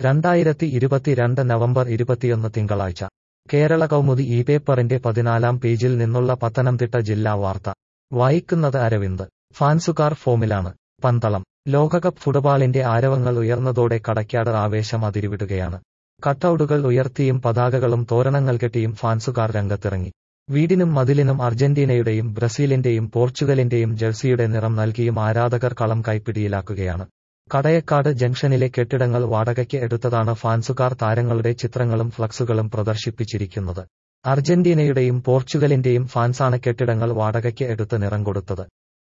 രണ്ടായിരത്തി ഇരുപത്തിരണ്ട് നവംബർ ഇരുപത്തിയൊന്ന് തിങ്കളാഴ്ച കേരള കൗമുദി ഈ പേപ്പറിന്റെ പതിനാലാം പേജിൽ നിന്നുള്ള പത്തനംതിട്ട ജില്ലാ വാർത്ത വായിക്കുന്നത് അരവിന്ദ് ഫാൻസുകാർ ഫോമിലാണ് പന്തളം ലോകകപ്പ് ഫുട്ബോളിന്റെ ആരവങ്ങൾ ഉയർന്നതോടെ കടയ്ക്കാട് ആവേശം അതിരുവിടുകയാണ് കട്ടൌട്ടുകൾ ഉയർത്തിയും പതാകകളും തോരണങ്ങൾ കെട്ടിയും ഫാൻസുകാർ രംഗത്തിറങ്ങി വീടിനും മതിലിനും അർജന്റീനയുടെയും ബ്രസീലിന്റെയും പോർച്ചുഗലിന്റെയും ജഴ്സിയുടെ നിറം നൽകിയും ആരാധകർ കളം കൈപ്പിടിയിലാക്കുകയാണ് കടയക്കാട് ജംഗ്ഷനിലെ കെട്ടിടങ്ങൾ വാടകയ്ക്ക് എടുത്തതാണ് ഫാൻസുകാർ താരങ്ങളുടെ ചിത്രങ്ങളും ഫ്ലക്സുകളും പ്രദർശിപ്പിച്ചിരിക്കുന്നത് അർജന്റീനയുടെയും പോർച്ചുഗലിന്റെയും ഫാൻസാണ് കെട്ടിടങ്ങൾ വാടകയ്ക്ക് എടുത്ത് നിറം കൊടുത്തത്